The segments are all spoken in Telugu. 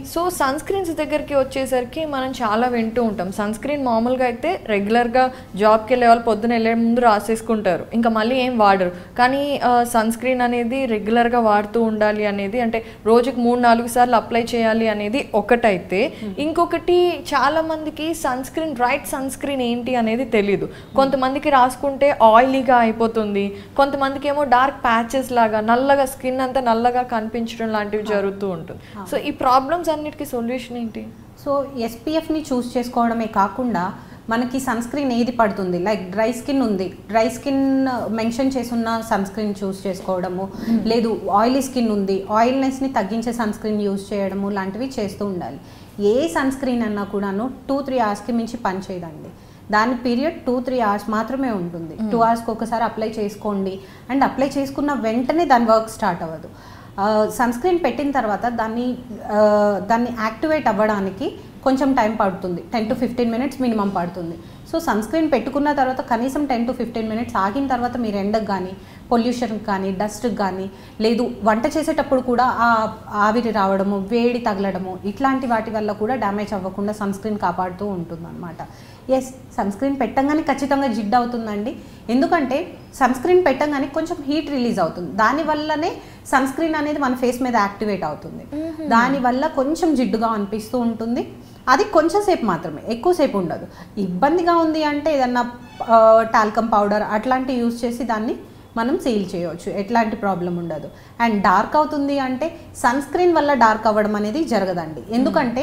సో సన్ స్క్రీన్స్ దగ్గరికి వచ్చేసరికి మనం చాలా వింటూ ఉంటాం సన్ స్క్రీన్ మామూలుగా అయితే రెగ్యులర్గా జాబ్కి వెళ్ళే వాళ్ళు పొద్దున వెళ్ళే ముందు రాసేసుకుంటారు ఇంకా మళ్ళీ ఏం వాడరు కానీ సన్ స్క్రీన్ అనేది రెగ్యులర్గా వాడుతూ ఉండాలి అనేది అంటే రోజుకి మూడు నాలుగు సార్లు అప్లై చేయాలి అనేది ఒకటైతే ఇంకొకటి చాలా మందికి sunscreen right sunscreen ఏంటి అనేది తెలియదు కొంతమందికి రాసుకుంటే ఆయిలీగా అయిపోతుంది కొంతమందికి ఏమో డార్క్ ప్యాచెస్ లాగా నల్లగా స్కిన్ అంతా నల్లగా కనిపించడం లాంటివి జరుగుతూ ఉంటుంది సో ఈ ప్రాబ్లమ్స్ అన్నిటికీ సొల్యూషన్ ఏంటి సో ఎస్పీఎఫ్ని చూస్ చేసుకోవడమే కాకుండా మనకి సన్ స్క్రీన్ ఏది పడుతుంది లైక్ డ్రై స్కిన్ ఉంది డ్రై స్కిన్ మెన్షన్ చేసున్న సన్ స్క్రీన్ చూస్ చేసుకోవడము లేదు ఆయిలీ స్కిన్ ఉంది ఆయిల్నెస్ని తగ్గించే సన్ స్క్రీన్ యూస్ చేయడము లాంటివి చేస్తూ ఉండాలి ఏ సన్ స్క్రీన్ అన్నా కూడాను టూ త్రీ అవర్స్కి మించి పనిచేయదండి దాని పీరియడ్ టూ త్రీ అవర్స్ మాత్రమే ఉంటుంది టూ అవర్స్కి ఒకసారి అప్లై చేసుకోండి అండ్ అప్లై చేసుకున్న వెంటనే దాని వర్క్ స్టార్ట్ అవ్వదు సన్ స్క్రీన్ పెట్టిన తర్వాత దాన్ని ఆ, దాన్ని యాక్టివేట్ అవ్వడానికి కొంచెం టైం పడుతుంది ten to fifteen minutes minimum పడుతుంది సో సన్ స్క్రీన్ పెట్టుకున్న తర్వాత కనీసం టెన్ టు ఫిఫ్టీన్ మినిట్స్ ఆగిన తర్వాత మీరు ఎండకు కానీ పొల్యూషన్కి కానీ డస్ట్కి కానీ లేదు వంట చేసేటప్పుడు కూడా ఆ ఆవిరి రావడము వేడి తగలడము ఇట్లాంటి వాటి వల్ల కూడా డ్యామేజ్ అవ్వకుండా సన్ స్క్రీన్ కాపాడుతూ ఉంటుందన్నమాట ఎస్ సన్ స్క్రీన్ పెట్టంగానే ఖచ్చితంగా జిడ్ అవుతుందండి ఎందుకంటే సన్ స్క్రీన్ పెట్టంగానే కొంచెం హీట్ రిలీజ్ అవుతుంది దానివల్లనే సన్ స్క్రీన్ అనేది మన ఫేస్ మీద యాక్టివేట్ అవుతుంది దానివల్ల కొంచెం జిడ్డుగా అనిపిస్తూ ఉంటుంది అది కొంచెం సేపు మాత్రమే ఎక్కువసేపు ఉండదు ఇబ్బందిగా ఉంది అంటే ఏదన్నా టాల్కమ్ పౌడర్ అట్లాంటివి యూస్ చేసి దాన్ని మనం సీల్ చేయవచ్చు ఎట్లాంటి ప్రాబ్లం ఉండదు అండ్ డార్క్ అవుతుంది అంటే సన్ స్క్రీన్ వల్ల డార్క్ అవ్వడం అనేది జరగదండి ఎందుకంటే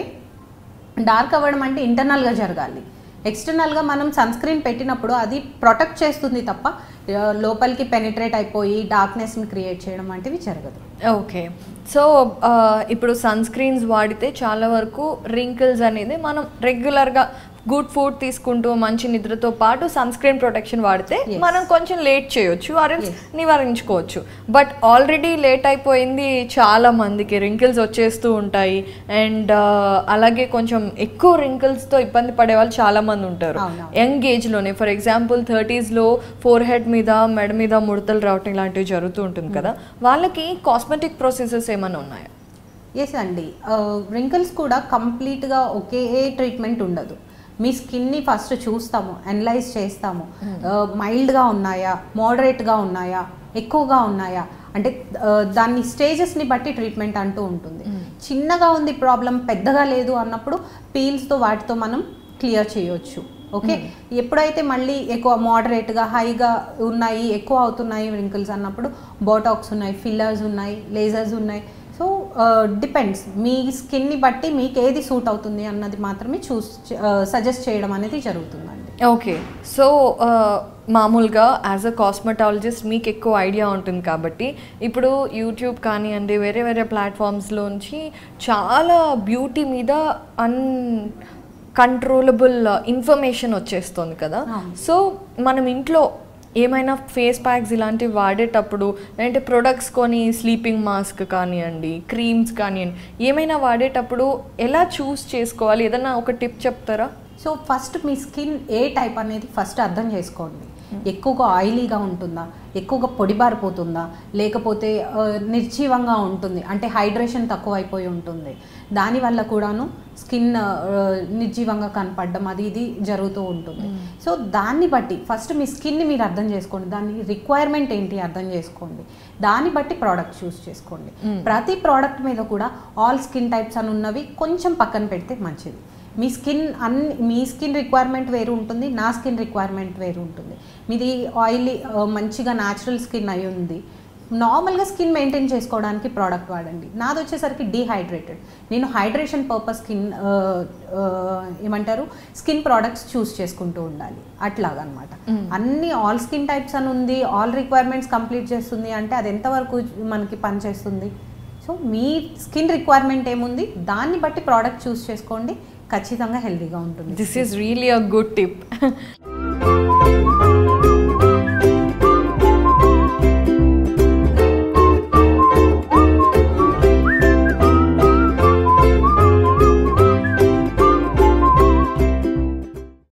డార్క్ అవ్వడం అంటే ఇంటర్నల్గా జరగాలి ఎక్స్టర్నల్గా మనం సన్ స్క్రీన్ పెట్టినప్పుడు అది ప్రొటెక్ట్ చేస్తుంది తప్ప ఆ, లోపలికి పెనిట్రేట్ అయిపోయి డార్క్నెస్ని క్రియేట్ చేయడం వంటివి జరగదు ఓకే సో ఇప్పుడు సన్ స్క్రీన్స్ వాడితే చాలా వరకు రింకిల్స్ అనేది మనం రెగ్యులర్గా గుడ్ ఫుడ్ తీసుకుంటూ మంచి నిద్రతో పాటు సన్ స్క్రీన్ ప్రొటెక్షన్ వాడితే Yes. మనం కొంచెం లేట్ చేయొచ్చు అరే Yes. నివారించుకోవచ్చు బట్ ఆల్రెడీ లేట్ అయిపోయింది చాలా మందికి రింకిల్స్ వచ్చేస్తూ ఉంటాయి అండ్ అలాగే కొంచెం ఎక్కువ రింకిల్స్తో ఇబ్బంది పడే వాళ్ళు చాలా మంది ఉంటారు అవునవును. యంగ్ ఏజ్లోనే ఫర్ ఎగ్జాంపుల్ థర్టీస్లో ఫోర్ హెడ్ మీద మెడ మీద ముడతలు రావటం ఇలాంటివి జరుగుతూ ఉంటుంది కదా వాళ్ళకి కాస్మెటిక్ ప్రొసెసెస్ ఏమైనా ఉన్నాయా ఎస్ అండి రింకిల్స్ కూడా కంప్లీట్గా ఒకే ట్రీట్మెంట్ ఉండదు మీ స్కిన్ని ఫస్ట్ చూస్తాము అనలైజ్ చేస్తాము మైల్డ్గా ఉన్నాయా మోడరేట్గా ఉన్నాయా ఎక్కువగా ఉన్నాయా అంటే ఆ, దాన్ని స్టేజెస్ని బట్టి ట్రీట్మెంట్ అంటూ ఉంటుంది చిన్నగా ఉంది ప్రాబ్లం పెద్దగా లేదు అన్నప్పుడు పీల్స్తో వాటితో మనం క్లియర్ చేయొచ్చు ఓకే ఎప్పుడైతే మళ్ళీ ఎక్కువ మోడరేట్గా హైగా ఉన్నాయి ఎక్కువ అవుతున్నాయి రింకిల్స్ అన్నప్పుడు బోటాక్స్ ఉన్నాయి ఫిల్లర్స్ ఉన్నాయి లేజర్స్ ఉన్నాయి సో డిపెండ్స్ మీ స్కిన్ని బట్టి మీకు ఏది సూట్ అవుతుంది అన్నది మాత్రమే చూస్ సజెస్ట్ చేయడం అనేది జరుగుతుందండి ఓకే సో మామూలుగా యాజ్ అ కాస్మెటాలజిస్ట్ మీకు ఎక్కువ ఐడియా ఉంటుంది కాబట్టి ఇప్పుడు యూట్యూబ్ కానివ్వండి వేరే వేరే ప్లాట్ఫామ్స్లోంచి చాలా బ్యూటీ మీద అన్ కంట్రోలబుల్ ఇన్ఫర్మేషన్ వచ్చేస్తుంది కదా అవును. సో మనం ఇంట్లో ఏమైనా ఫేస్ ప్యాక్స్ ఇలాంటివి వాడేటప్పుడు లేదంటే ప్రొడక్ట్స్ కొని స్లీపింగ్ మాస్క్ కానివ్వండి క్రీమ్స్ కానివ్వండి ఏమైనా వాడేటప్పుడు ఎలా చూస్ చేసుకోవాలి ఏదైనా ఒక టిప్ చెప్తారా సో ఫస్ట్ మీ స్కిన్ ఏ టైప్ అనేది ఫస్ట్ అర్థం చేసుకోండి ఎక్కువగా ఆయిలీగా ఉంటుందా ఎక్కువగా పొడిబారిపోతుందా లేకపోతే ఆ, నిర్జీవంగా ఉంటుంది అంటే హైడ్రేషన్ తక్కువ అయిపోయి ఉంటుంది దానివల్ల కూడాను స్కిన్ ఆ, నిర్జీవంగా కనపడడం అది ఇది జరుగుతూ ఉంటుంది సో దాన్ని బట్టి ఫస్ట్ మీ స్కిన్ని మీరు అర్థం చేసుకోండి దాని రిక్వైర్మెంట్ ఏంటి అర్థం చేసుకోండి దాన్ని బట్టి ప్రోడక్ట్ చూస్ చేసుకోండి ప్రతి ప్రోడక్ట్ మీద కూడా ఆల్ స్కిన్ టైప్స్ అని ఉన్నవి కొంచెం పక్కన పెడితే మంచిది మీ స్కిన్ అన్ని మీ స్కిన్ రిక్వైర్మెంట్ వేరు ఉంటుంది నా స్కిన్ రిక్వైర్మెంట్ వేరు ఉంటుంది మీది ఆయిలీ మంచిగా న్యాచురల్ స్కిన్ అయి ఉంది నార్మల్గా స్కిన్ మెయింటైన్ చేసుకోవడానికి ప్రోడక్ట్ వాడండి నాది వచ్చేసరికి డీహైడ్రేటెడ్ నేను హైడ్రేషన్ పర్పస్ స్కిన్ ఏమంటారు స్కిన్ ప్రోడక్ట్స్ చూస్ చేసుకుంటూ ఉండాలి అట్లాగనమాట అన్ని ఆల్ స్కిన్ టైప్స్ అని ఉంది ఆల్ రిక్వైర్మెంట్స్ కంప్లీట్ చేస్తుంది అంటే అది ఎంతవరకు మనకి పనిచేస్తుంది సో మీ స్కిన్ రిక్వైర్మెంట్ ఏముంది దాన్ని బట్టి ప్రోడక్ట్ చూస్ చేసుకోండి ఖచ్చితంగా హెల్తీగా ఉంటుంది this is really a good tip